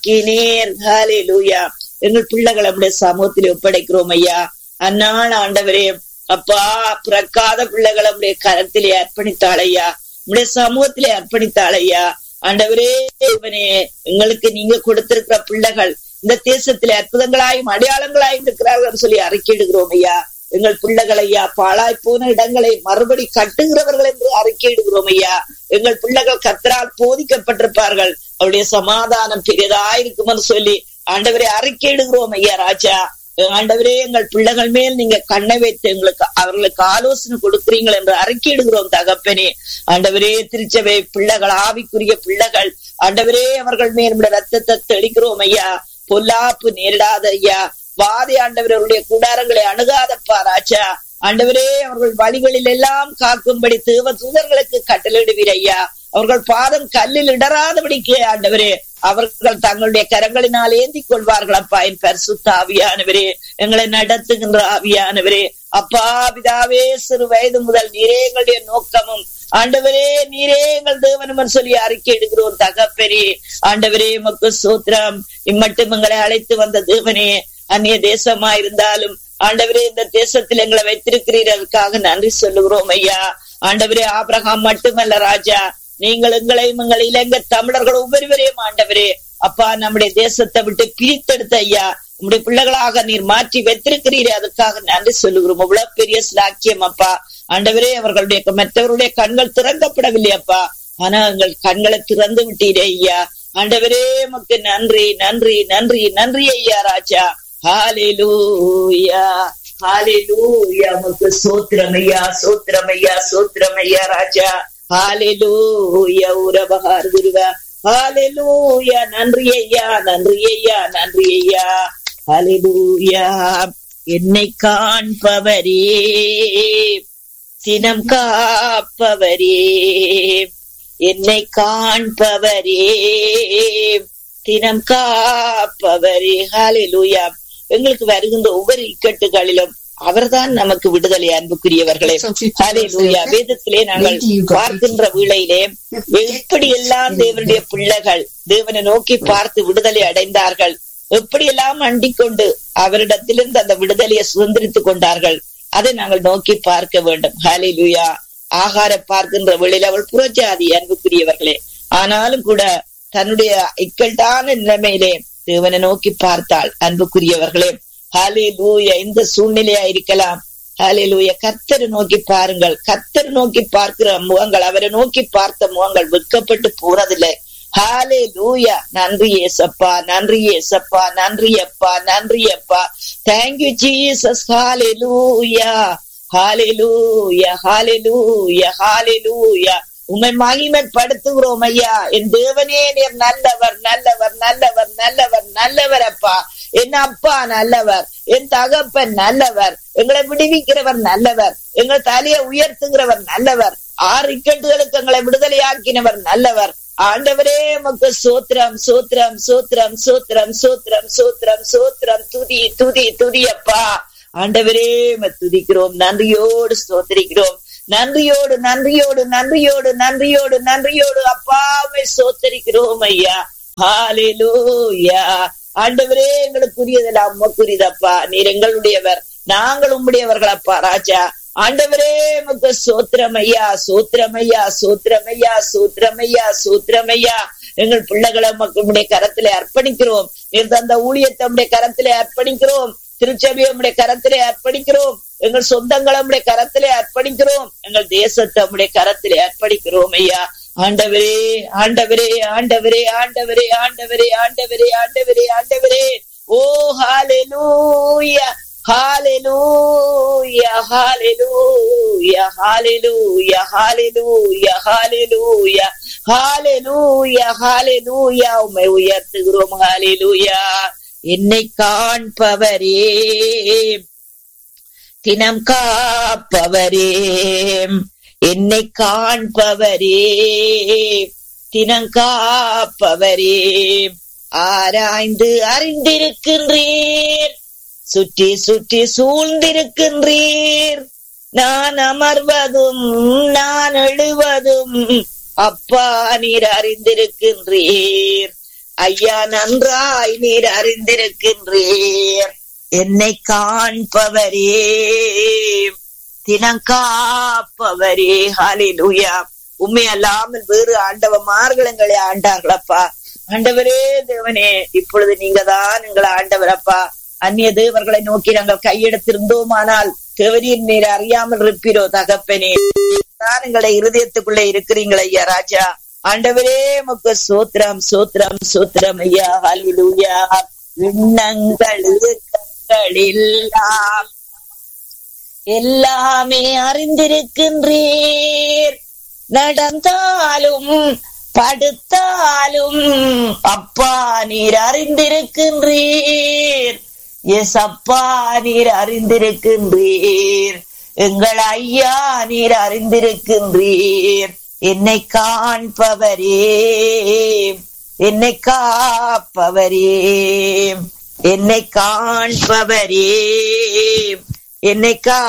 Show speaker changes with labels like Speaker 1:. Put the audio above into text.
Speaker 1: நீர் ஹalleluya எங்கள் பிள்ளைகளை நம்முடைய சமூகத்தில் ஒப்படைக்கிறோம் ஐயா அந்நாள் ஆண்டவரே அப்பா பிறக்காத பிள்ளைகளை நம்முடைய கரத்திலே அர்ப்பணித்தாள் ஐயா நம்முடைய சமூகத்திலே அர்ப்பணித்தாள் ஐயா ஆண்டவரே இவனே எங்களுக்கு நீங்க கொடுத்திருக்கிற பிள்ளைகள் இந்த தேசத்திலே அற்புதங்களாயும் அடையாளங்களாயும் இருக்கிறார்கள் சொல்லி அறிக்கையிடுகிறோம் ஐயா எங்கள் பிள்ளைகள் ஐயா பாழாய் போன இடங்களை மறுபடி கட்டுகிறவர்கள் என்று அறிக்கையிடுகிறோம் ஐயா எங்கள் பிள்ளைகள் கத்தரால் போதிக்கப்பட்டிருப்பார்கள் அவருடைய சமாதானம் பெரியதாயிருக்கும் என்று சொல்லி ஆண்டவரை அறிக்கையிடுகிறோம் ஐயா ராஜா ஆண்டவரே எங்கள் பிள்ளைகள் மேல் நீங்க கண்ணை வைத்து எங்களுக்கு அவர்களுக்கு ஆலோசனை கொடுக்கிறீங்கள் என்று அறிக்கையிடுகிறோம் தகப்பனே ஆண்டவரே திருச்சபை பிள்ளைகள் ஆவிக்குரிய பிள்ளைகள் ஆண்டவரே அவர்கள் மேல் நம்முடைய ரத்தத்தை தெளிக்கிறோம் ஐயா பொல்லாப்பு நேரிடாத ஐயா வாதி ஆண்டவர்களுடைய கூடாரங்களை அணுகாதப்பா ராஜா ஆண்டவரே அவர்கள் வழிகளில் எல்லாம் காக்கும்படி தேவ தூதர்களுக்கு கட்டளிடுவீர் ஐயா அவர்கள் பாதம் கல்லில் இடராதபடிக்கு ஆண்டவரே அவர்கள் தங்களுடைய கரங்களினால் ஏந்தி கொள்வார்கள் அப்பா என் பரிசுத்த ஆவியானவரே எங்களை நடத்துகின்ற ஆவியானவரே அப்பா பிதாவே சிறு வயது முதல் நீரே எங்களுடைய நோக்கமும் ஆண்டவரே நீரே எங்கள் தேவனுமன் சொல்லி அறிக்கை எடுக்கிறோம் தகப்பெரே ஆண்டவரே மக்கு சூத்திரம் இம்மட்டும் எங்களை அழைத்து வந்த தேவனே அந்நிய தேசமா இருந்தாலும் ஆண்டவரே இந்த தேசத்தில் எங்களை வைத்திருக்கிறீர் அதுக்காக நன்றி சொல்லுகிறோம் ஐயா ஆண்டவரே ஆபிரகாம் மட்டுமல்ல ராஜா நீங்கள் எங்களையும் எங்கள் இலங்கை தமிழர்கள் ஒவ்வொருவரையும் ஆண்டவரே அப்பா நம்முடைய தேசத்தை விட்டு பிரித்தெடுத்த ஐயா உங்களுடைய பிள்ளைகளாக நீர் மாற்றி வைத்திருக்கிறீரே அதுக்காக நன்றி சொல்லுகிறோம் இவ்வளவு பெரிய ஸ்லாக்கியம் அப்பா ஆண்டவரே அவர்களுடைய மற்றவருடைய கண்கள் திறக்கப்படவில்லை அப்பா ஆனா எங்கள் கண்களை திறந்து விட்டீரே ஐயா ஆண்டவரே உமக்கு நன்றி நன்றி நன்றி நன்றி ஐயா ராஜா ஹாலிலூயா ஹாலிலூயா உமக்கு சோத்திரமையா சோத்திரமையா சோத்திரமையா ராஜா ஹாலிலூயா உறவகார் குருவா ஹாலிலூயா நன்றி ஐயா நன்றி ஐயா நன்றி ஐயா ஹாலிலூயா என்னை காண்பவரே சினம் காப்பவரே என்னை காண்பவரே தினம் காப்பவரே ஹாலிலூயா எங்களுக்கு வருகின்ற ஒவ்வொரு இக்கட்டுகளிலும் அவர்தான் நமக்கு விடுதலை அன்புக்குரியவர்களே ஹalleluya வேதத்திலே நாங்கள் பார்க்கின்ற வேளையிலே எப்படி எல்லாம் தேவனுடைய பிள்ளைகள் தேவனை நோக்கி பார்த்து விடுதலை அடைந்தார்கள் எப்படியெல்லாம் அண்டிக் கொண்டு அவரிடத்திலிருந்து அந்த விடுதலையை சுதந்திரித்துக் கொண்டார்கள் அதை நாங்கள் நோக்கி பார்க்க வேண்டும் ஹalleluya ஆகார பார்க்கின்ற வேளையில் அவள் புறஜாதி அன்புக்குரியவர்களே ஆனாலும் கூட தன்னுடைய இக்கட்டான நிலைமையிலே தேவனை நோக்கி பார்த்தாள் அன்புக்குரியவர்களே ஹாலே லூயா இந்த சூழ்நிலையா இருக்கலாம் ஹாலே லூயா கத்தரை நோக்கி பாருங்கள் கத்தர் நோக்கி பார்க்கிற முகங்கள் அவரை நோக்கி பார்த்த முகங்கள் வெட்கப்பட்டு போறதில்லை ஹாலே லூயா நன்றி ஏசப்பா நன்றி ஏசப்பா நன்றி அப்பா நன்றி அப்பா தேங்க்யூ ஜீசஸ் ஹாலே லூயா ஹாலே லூயா ஹாலே லூயா ஹாலே லூயா உண்மை மகிமைப்படுத்துகிறோம் ஐயா என் தேவனே நீர் நல்லவர் நல்லவர் நல்லவர் நல்லவர் நல்லவர் அப்பா என் அப்பா நல்லவர் என் தகப்பன் நல்லவர் எங்களை விடுவிக்கிறவர் நல்லவர் எங்கள் தலையை உயர்த்துகிறவர் நல்லவர் ஆறு இக்கட்டுகளுக்கு எங்களை விடுதலையாக்கினவர் நல்லவர் ஆண்டவரே உமக்கு சோத்திரம் சோத்திரம் சோத்திரம் சோத்திரம் சோத்திரம் சோத்திரம் சோத்திரம் துதி துதி துதி அப்பா ஆண்டவரே துதிக்கிறோம் நன்றியோடு ஸ்தோத்திரிக்கிறோம் நன்றியோடு நன்றியோடு நன்றியோடு நன்றியோடு நன்றியோடு அப்பாவை சோத்தரிக்கிறோம் ஐயா ஹாலிலூயா ஆண்டவரே எங்களுக்குரியதெல்லாம் உமக்குரியதப்பா நீர் எங்களுடையவர் நாங்கள் உம்முடையவர்கள் அப்பா ராஜா ஆண்டவரே உமக்கு சோத்திரமையா சோத்திரமையா சோத்திரமையா சோத்திரமையா சோத்திரமையா எங்கள் பிள்ளைகளை உடைய கரத்திலே அர்ப்பணிக்கிறோம் நீர் தந்த ஊழியத்தை உடைய கரத்திலே அர்ப்பணிக்கிறோம் திருச்சபையை உடைய கரத்திலே அர்ப்பணிக்கிறோம் எங்கள் சொந்தங்களை உடைய கரத்திலே அர்ப்பணிக்கிறோம் எங்கள் தேசத்தை உடைய கரத்திலே அர்ப்பணிக்கிறோம் ஐயா ஆண்டவரே ஆண்டவரே ஆண்டவரே ஆண்டவரே ஆண்டவரே ஆண்டவரே ஆண்டவரே ஆண்டவரே ஓ ஹalleluya ஹalleluya ஹalleluya ஹalleluya ஹalleluya ஹalleluya ஹalleluya ஹalleluya உம்மை உயர்த்துகிறோம் ஹalleluya என்னை காண்பவரே தினம் காப்பவரே என்னை காண்பவரே தினங்காப்பவரே ஆராய்ந்து அறிந்திருக்கின்றீர் சுற்றி சுற்றி சூழ்ந்திருக்கின்றீர் நான் அமர்வதும் நான் எழுவதும் அப்பா நீர் அறிந்திருக்கின்றீர் ஐயா நன்றாய் நீர் அறிந்திருக்கின்றீர் என்னை காண்பவரே தினம் காப்பவரே ஹalleluya உண்மை அல்லாமல் வேறு ஆண்டவமார்கள் எங்களை ஆண்டார்களப்பா ஆண்டவரே தேவனே இப்பொழுது நீங்க தான் எங்களை ஆண்டவரப்பா அந்நிய தேவர்களை நோக்கி நாங்கள் கையெடுத்திருந்தோமானால் தேவரின் நீர் அறியாமல் இருப்பீரோ தகப்பனே தான் எங்களை இருதயத்துக்குள்ள இருக்கிறீங்களா ஐயா ராஜா ஆண்டவரே முக்கு சோத்திரம் சோத்திரம் சோத்திரம் ஐயா ஹalleluya விண்ணங்கள் எல்லாம் எல்லாமே அறிந்திருக்கின்றீர் நடந்தாலும் படுத்தாலும் அப்பா நீர் அறிந்திருக்கின்றீர் எஸ் அப்பா நீர் அறிந்திருக்கின்றீர் எங்கள் ஐயா நீர் அறிந்திருக்கின்றீர் என்னை காண்பவரே என்னை காப்பவரே என்னை காண்பவரே என்னை கா